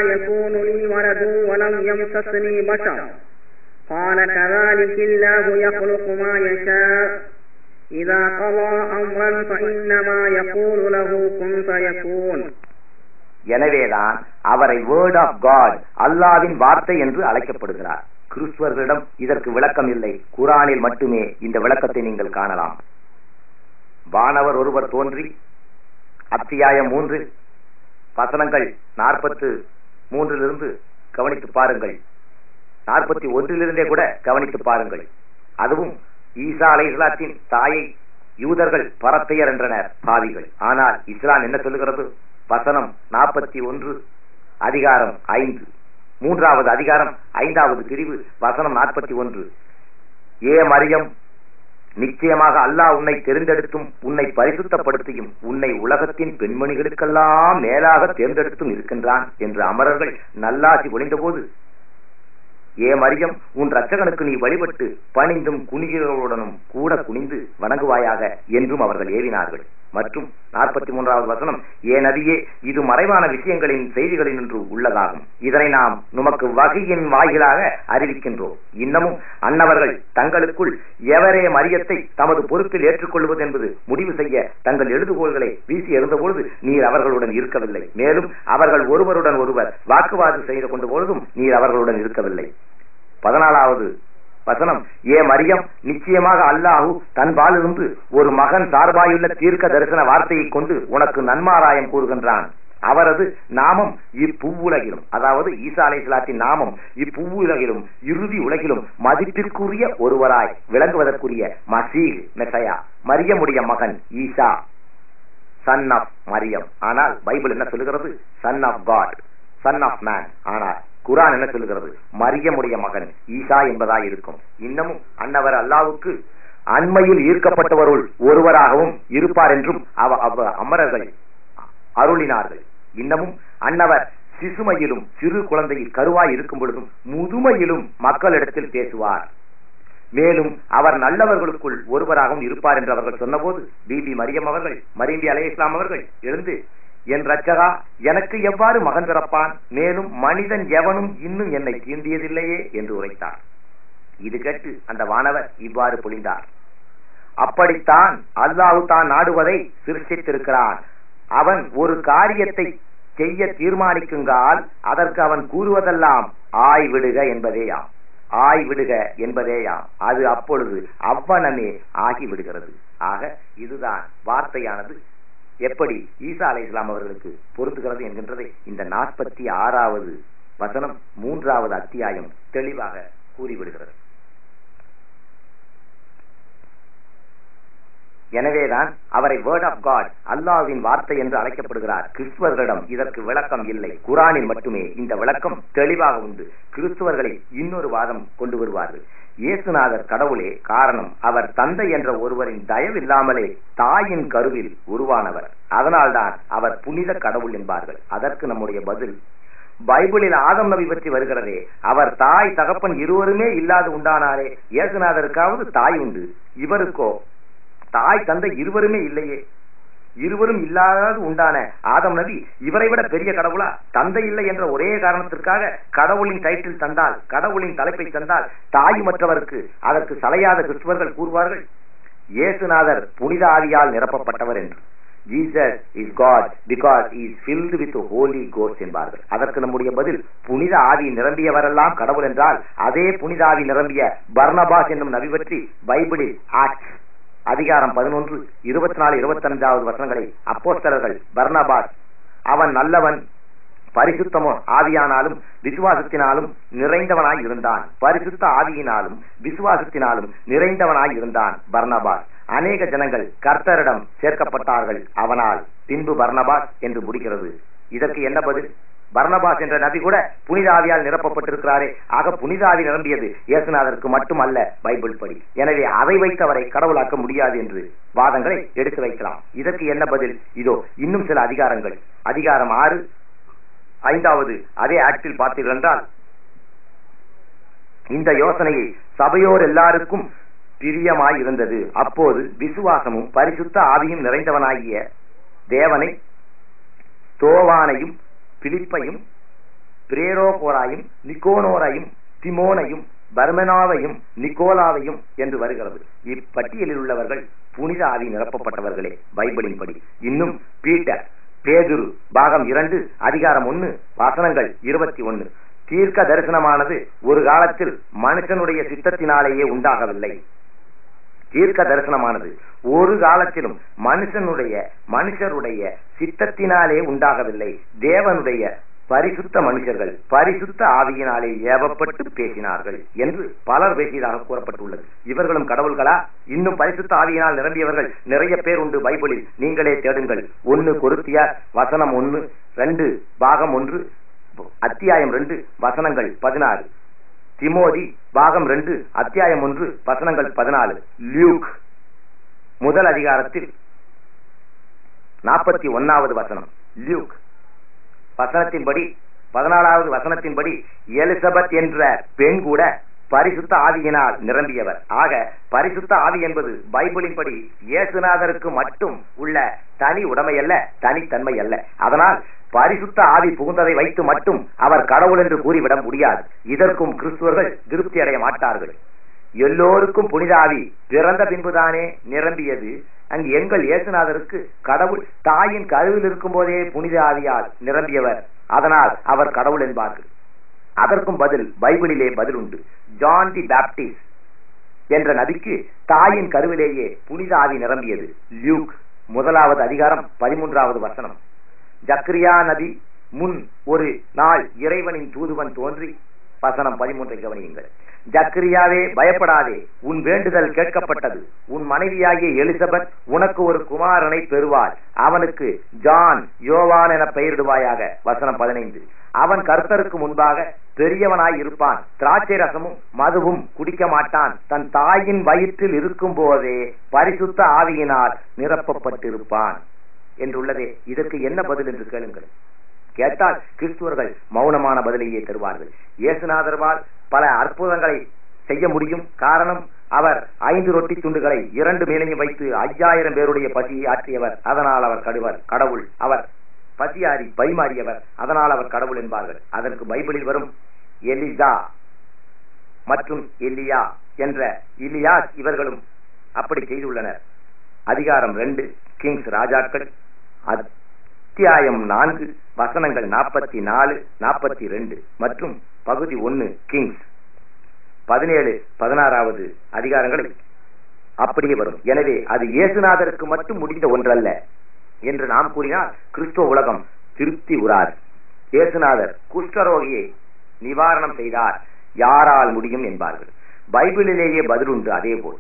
يكون لي ولد ولم يمسسني بشر قال كذلك الله يخلق ما يشاء إذا قضى أمرا فإنما يقول له كن فيكون எனவேதான் அவரை word of God அல்லாவின் வார்த்தை என்று அழைக்கப்படுகிறார் கிறிஸ்துவர்களிடம் இதற்கு விளக்கம் இல்லை குரானில் மட்டுமே இந்த விளக்கத்தை நீங்கள் காணலாம் வானவர் ஒருவர் தோன்றி அத்தியாயம் மூன்று வசனங்கள் நாற்பத்து மூன்றிலிருந்து கவனித்து பாருங்கள் நாற்பத்தி ஒன்றிலிருந்தே கூட கவனித்து பாருங்கள் அதுவும் ஈசா அலை இஸ்லாத்தின் தாயை யூதர்கள் பரத்தையர் என்றனர் பாவிகள் ஆனால் இஸ்லாம் என்ன சொல்லுகிறது வசனம் நாற்பத்தி ஒன்று அதிகாரம் ஐந்து மூன்றாவது அதிகாரம் ஐந்தாவது பிரிவு வசனம் நாற்பத்தி ஒன்று ஏ மரியம் நிச்சயமாக அல்லாஹ் உன்னை தெரிந்தெடுத்தும் உன்னை பரிசுத்தப்படுத்தியும் உன்னை உலகத்தின் பெண்மணிகளுக்கெல்லாம் மேலாக தேர்ந்தெடுத்தும் இருக்கின்றான் என்று அமரர்கள் நல்லாசி ஒளிந்தபோது ஏ மரியம் உன் ரச்சகனுக்கு நீ வழிபட்டு பணிந்தும் குனிகளுடனும் கூட குனிந்து வணங்குவாயாக என்றும் அவர்கள் ஏவினார்கள் மற்றும் நாற்பத்தி மூன்றாவது வசனம் ஏ நதியே இது மறைவான விஷயங்களின் செய்திகளில் நின்று உள்ளதாகும் இதனை நாம் நமக்கு வகையின் வாயிலாக அறிவிக்கின்றோம் இன்னமும் அன்னவர்கள் தங்களுக்குள் எவரே மரியத்தை தமது பொறுப்பில் ஏற்றுக்கொள்வது என்பது முடிவு செய்ய தங்கள் எழுதுகோள்களை வீசி எறிந்தபொழுது நீர் அவர்களுடன் இருக்கவில்லை மேலும் அவர்கள் ஒருவருடன் ஒருவர் வாக்குவாதம் செய்து கொண்ட பொழுதும் நீர் அவர்களுடன் இருக்கவில்லை பதினாலாவது வசனம் ஏ மரியம் நிச்சயமாக அல்லாஹு தன்பாலிருந்து ஒரு மகன் சார்பாயுள்ள தீர்க்க தரிசன வார்த்தையை கொண்டு உனக்கு நன்மாராயம் கூறுகின்றான் அவரது நாமம் இப்புவுலகிலும் அதாவது ஈசா அலைஹிஸ்ஸலாத்தின் நாமம் இப்புவுலகிலும் இறுதி உலகிலும் மதிப்பிற்குரிய ஒருவராய் விளங்குவதற்குரிய மசீஹ் மெசையா மரியமுடைய மகன் ஈசா சன் ஆஃப் மரியம் ஆனால் பைபிள் என்ன சொல்லுகிறது son of God son of man ஆனால் குரான் என்ன சொல்லுகிறது மரியமுடைய மகன் ஈசா என்பதாய் இருக்கும் இன்னமும் அன்னவர் அல்லாவுக்கு அண்மையில் ஈர்க்கப்பட்டவருள் ஒருவராகவும் இருப்பார் என்றும் அவ அவ அமரர்கள் அருளினார்கள் இன்னமும் அன்னவர் சிசுமையிலும் சிறு குழந்தையில் கருவாய் இருக்கும் பொழுதும் முதுமையிலும் மக்களிடத்தில் பேசுவார் மேலும் அவர் நல்லவர்களுக்குள் ஒருவராகவும் இருப்பார் என்று அவர்கள் சொன்னபோது பிபி மரியம் அவர்கள் மரியம்பி அலை இஸ்லாம் அவர்கள் எழுந்து என் ரச்சகா எனக்கு எவ்வாறு மகன் பிறப்பான் மேலும் மனிதன் எவனும் இன்னும் என்னை தீண்டியதில்லையே என்று உரைத்தார் இது கேட்டு அந்த வானவர் இவ்வாறு பொழிந்தார் அப்படித்தான் அல்லாஹு தான் நாடுவதை சிருஷ்டித்திருக்கிறான் அவன் ஒரு காரியத்தை செய்ய தீர்மானிக்குங்கால் அதற்கு அவன் கூறுவதெல்லாம் ஆய் விடுக என்பதேயாம் ஆய் விடுக என்பதேயாம் அது அப்பொழுது அவ்வனமே ஆகி விடுகிறது ஆக இதுதான் வார்த்தையானது எப்படி ஈசா அலை இஸ்லாம் அவர்களுக்கு பொருந்துகிறது என்கின்றதை இந்த நாற்பத்தி ஆறாவது வசனம் மூன்றாவது அத்தியாயம் தெளிவாக கூறிவிடுகிறது எனவேதான் அவரை வேர்ட் ஆஃப் காட் அல்லாஹ்வின் வார்த்தை என்று அழைக்கப்படுகிறார் கிறிஸ்துவர்களிடம் இதற்கு விளக்கம் இல்லை குரானில் மட்டுமே இந்த விளக்கம் தெளிவாக உண்டு கிறிஸ்துவர்களை இன்னொரு வாதம் கொண்டு வருவார்கள் இயேசுநாதர் கடவுளே காரணம் அவர் தந்தை என்ற ஒருவரின் தயவில்லாமலே தாயின் கருவில் உருவானவர் அதனால்தான் அவர் புனித கடவுள் என்பார்கள் அதற்கு நம்முடைய பதில் பைபிளில் ஆதம் நபி பற்றி வருகிறதே அவர் தாய் தகப்பன் இருவருமே இல்லாது உண்டானாரே இயேசுநாதருக்காவது தாய் உண்டு இவருக்கோ தாய் தந்தை இருவருமே இல்லையே இருவரும் இல்லாதது உண்டான ஆதம் நபி இவரை விட பெரிய கடவுளா தந்தை இல்லை என்ற ஒரே காரணத்திற்காக கடவுளின் டைட்டில் தந்தால் கடவுளின் தலைப்பை தந்தால் தாய் மற்றவருக்கு அதற்கு சலையாத கிறிஸ்துவர்கள் கூறுவார்கள் இயேசுநாதர் புனித ஆவியால் நிரப்பப்பட்டவர் என்று Jesus is God because is filled with holy ghost என்பார்கள் அதற்கு நம்முடைய பதில் புனித ஆவி நிரம்பியவரெல்லாம் கடவுள் என்றால் அதே புனித ஆவி நிரம்பிய பர்னபாஸ் என்னும் நபி பற்றி பைபிளில் ஆக்ட் அதிகாரம் பதினொன்று இருபத்தி நாலு இருபத்தி அஞ்சாவது வசனங்களை அப்போஸ்தலர்கள் பர்னபாஸ் அவன் நல்லவன் பரிசுத்தமோ ஆவியானாலும் விசுவாசத்தினாலும் நிறைந்தவனாய் இருந்தான் பரிசுத்த ஆவியினாலும் விசுவாசத்தினாலும் நிறைந்தவனாய் இருந்தான் பர்னபாஸ் அநேக ஜனங்கள் கர்த்தரிடம் சேர்க்கப்பட்டார்கள் அவனால் பின்பு பர்னபாஸ் என்று முடிகிறது இதற்கு என்ன பதில் பர்னபாஸ் என்ற நபி கூட புனித ஆவியால் நிரப்பப்பட்டிருக்கிறாரே ஆக புனித ஆவி நிரம்பியது இயேசுநாதருக்கு மட்டுமல்ல பைபிள் படி எனவே அதை வைத்தவரை கடவுளாக்க முடியாது என்று வாதங்களை எடுத்து வைக்கலாம் இதற்கு என்ன பதில் இதோ இன்னும் சில அதிகாரங்கள் அதிகாரம் ஆறு ஐந்தாவது அதே ஆக்டில் பார்த்தீர்கள் என்றால் இந்த யோசனையை சபையோர் எல்லாருக்கும் பிரியமாய் இருந்தது அப்போது விசுவாசமும் பரிசுத்த ஆவியும் நிறைந்தவனாகிய தேவனை தோவானையும் பிலிப்பையும் பிரேரோகோராயும் நிக்கோனோரையும் திமோனையும் பர்மெனாவையும் நிக்கோலாவையும் என்று வருகிறது இப்பட்டியலில் உள்ளவர்கள் புனித ஆவி நிரப்பப்பட்டவர்களே பைபிளின் படி இன்னும் பீட்டர் பேதுரு பாகம் இரண்டு அதிகாரம் ஒன்னு வசனங்கள் இருபத்தி ஒன்னு தீர்க்க தரிசனமானது ஒரு காலத்தில் மனுஷனுடைய சித்தத்தினாலேயே உண்டாகவில்லை தீர்க்க தரிசனமானது ஒரு காலத்திலும் மனுஷனுடைய மனுஷருடைய சித்தத்தினாலே உண்டாகவில்லை தேவனுடைய பரிசுத்த மனுஷர்கள் பரிசுத்த ஆவியினாலே ஏவப்பட்டு பேசினார்கள் என்று பலர் பேசியதாக கூறப்பட்டுள்ளது இவர்களும் கடவுள்களா இன்னும் பரிசுத்த ஆவியினால் நிரம்பியவர்கள் நிறைய பேர் உண்டு பைபிளில் நீங்களே தேடுங்கள் ஒன்னு கொருத்தியார் வசனம் ஒன்னு ரெண்டு பாகம் ஒன்று அத்தியாயம் ரெண்டு வசனங்கள் பதினாறு திமோதி பாகம் ரெண்டு அத்தியாயம் ஒன்று வசனங்கள் பதினாலு லியூக் முதல் அதிகாரத்தில் நாற்பத்தி ஒன்னாவது வசனம் லியூக் வசனத்தின்படி பதினாலாவது வசனத்தின்படி எலிசபெத் என்ற பெண் கூட பரிசுத்த ஆவியினால் நிரம்பியவர் ஆக பரிசுத்த ஆவி என்பது பைபிளின் படி இயேசுநாதருக்கு மட்டும் உள்ள தனி உடைமை அல்ல தனித்தன்மை அல்ல அதனால் பரிசுத்த ஆவி புகுந்ததை வைத்து மட்டும் அவர் கடவுள் என்று கூறிவிட முடியாது இதற்கும் கிறிஸ்துவர்கள் திருப்தி அடைய மாட்டார்கள் எல்லோருக்கும் புனித ஆவி பிறந்த பின்புதானே நிரம்பியது அங்கு எங்கள் இயேசுநாதருக்கு கடவுள் தாயின் கருவில் இருக்கும் போதே புனித ஆவியால் நிரம்பியவர் அதனால் அவர் கடவுள் என்பார்கள் அதற்கும் பதில் பைபிளிலே பதில் உண்டு ஜான் தி பாப்டிஸ்ட் என்ற நபிக்கு தாயின் கருவிலேயே புனித ஆவி நிரம்பியது லியூக் முதலாவது அதிகாரம் பதிமூன்றாவது வசனம் ஜக்ரியா நபி முன் ஒரு நாள் இறைவனின் தூதுவன் தோன்றி வசனம் பதிமூன்றை கவனியுங்கள் ஜக்ரியாவே பயப்படாதே உன் வேண்டுதல் கேட்கப்பட்டது உன் மனைவியாகிய எலிசபெத் உனக்கு ஒரு குமாரனை பெறுவாள் அவனுக்கு ஜான் யோவான் என பெயரிடுவாயாக வசனம் பதினைந்து அவன் கர்த்தருக்கு முன்பாக பெரியவனாய் இருப்பான் திராட்சை ரசமும் மதுவும் குடிக்க மாட்டான் தன் தாயின் வயிற்றில் இருக்கும் போதே பரிசுத்த ஆவியினால் நிரப்பப்பட்டிருப்பான் என்றுள்ளதே இதற்கு என்ன பதில் என்று கேளுங்கள் கேட்டால் கிறிஸ்துவர்கள் மௌனமான பதிலையே தருவார்கள் இயேசுநாதர்வால் பல அற்புதங்களை செய்ய முடியும் காரணம் அவர் ஐந்து ரொட்டி துண்டுகளை இரண்டு மேலையும் வைத்து ஐயாயிரம் பேருடைய பசியை ஆற்றியவர் அதனால் அவர் கடுவர் கடவுள் அவர் பசியாரி பரிமாறியவர் அதனால் அவர் கடவுள் என்பார்கள் அதற்கு பைபிளில் வரும் எலிசா மற்றும் எலியா என்ற இலியாஸ் இவர்களும் அப்படி செய்துள்ளனர் அதிகாரம் ரெண்டு கிங்ஸ் ராஜாக்கள் அத்தியாயம் நான்கு வசனங்கள் நாற்பத்தி நாலு நாற்பத்தி ரெண்டு மற்றும் பகுதி ஒன்னு கிங்ஸ் பதினேழு பதினாறாவது அதிகாரங்களை அப்படியே வரும் எனவே அது இயேசுநாதருக்கு மட்டும் முடிந்த ஒன்றல்ல என்று நாம் கூறினால் கிறிஸ்துவ உலகம் திருப்தி உறார் இயேசுநாதர் குஷ்டரோகியை நிவாரணம் செய்தார் யாரால் முடியும் என்பார்கள் பைபிளிலேயே பதிலுண்டு அதே போல்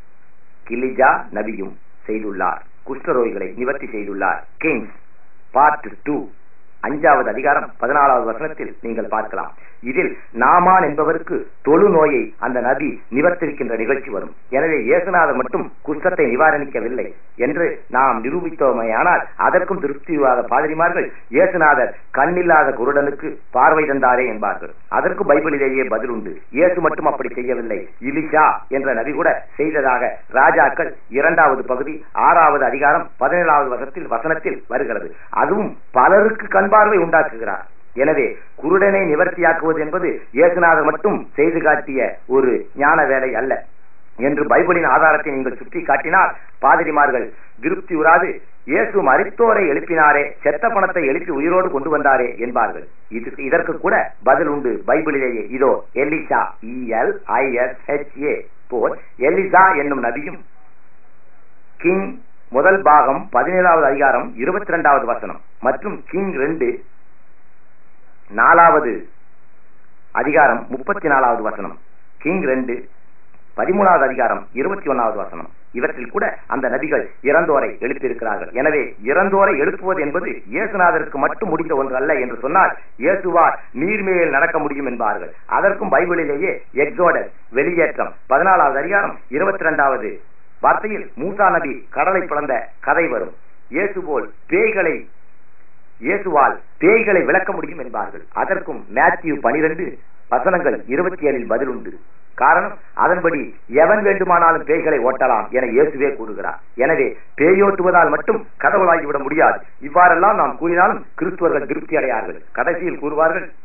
கிலிஜா நபியும் செய்துள்ளார் குஷ்டரோகிகளை நிவர்த்தி செய்துள்ளார் கிங்ஸ் பார்ட் டூ அஞ்சாவது அதிகாரம் பதினாலாவது வசனத்தில் நீங்கள் பார்க்கலாம் இதில் நாமான் என்பவருக்கு தொழு நோயை அந்த நபி நிவர்த்திருக்கின்ற நிகழ்ச்சி வரும் எனவே இயேசுநாதர் மட்டும் குஷ்டத்தை நிவாரணிக்கவில்லை என்று நாம் நிரூபித்தோமையானால் அதற்கும் திருப்தியாத பாதிரிமார்கள் இயேசுநாதர் கண்ணில்லாத குருடனுக்கு பார்வை தந்தாரே என்பார்கள் அதற்கு பைபிளிலேயே பதில் உண்டு இயேசு மட்டும் அப்படி செய்யவில்லை இலிஷா என்ற நபி கூட செய்ததாக ராஜாக்கள் இரண்டாவது பகுதி ஆறாவது அதிகாரம் பதினேழாவது வசத்தில் வசனத்தில் வருகிறது அதுவும் பலருக்கு கண் பார்வை உண்டாக்குகிறார் எனவே குருடனை நிவர்த்தியாக்குவது என்பது இயேசுநாதர் மட்டும் செய்து காட்டிய ஒரு ஞான வேலை அல்ல என்று பைபிளின் ஆதாரத்தை நீங்கள் சுட்டி காட்டினால் பாதிரிமார்கள் திருப்தி உறாது இயேசு மரித்தோரை எழுப்பினாரே செத்த பணத்தை எழுப்பி உயிரோடு கொண்டு வந்தாரே என்பார்கள் இது இதற்கு கூட பதில் உண்டு பைபிளிலேயே இதோ Elisha E L I S H A போல் எலிசா என்னும் நபியும் கிங் முதல் பாகம் பதினேழாவது அதிகாரம் இருபத்தி இரண்டாவது வசனம் மற்றும் கிங் ரெண்டு நாலாவது அதிகாரம் முப்பத்தி நாலாவது வசனம் கிங் ரெண்டு பதிமூணாவது அதிகாரம் இருபத்தி ஒன்னாவது வசனம் இவற்றில் கூட அந்த நபிகள் இறந்தோரை எழுப்பியிருக்கிறார்கள் எனவே இறந்தோரை எழுப்புவது என்பது இயேசுநாதருக்கு மட்டும் முடிந்த ஒன்று அல்ல என்று சொன்னால் இயேசுவார் நீர்மேல் நடக்க முடியும் என்பார்கள் அதற்கும் பைபிளிலேயே எக்ஸோடஸ் வெளியேற்றம் பதினாலாவது அதிகாரம் இருபத்தி இரண்டாவது வார்த்தையில் மூசா நபி கடலை பிளந்த கதை வரும் இயேசு போல் பேய்களை இயேசுவால் பேய்களை விளக்க முடியும் என்பார்கள் அதற்கும் மேத்யூ பனிரெண்டு வசனங்கள் இருபத்தி ஏழில் பதில் உண்டு காரணம் அதன்படி எவன் வேண்டுமானாலும் பேய்களை ஓட்டலாம் என இயேசுவே கூறுகிறார் எனவே பேயோட்டுவதால் மட்டும் கடவுளாகிவிட முடியாது இவ்வாறெல்லாம் நாம் கூறினாலும் கிறிஸ்துவர்கள் திருப்தி அடையார்கள் கடைசியில் கூறுவார்கள்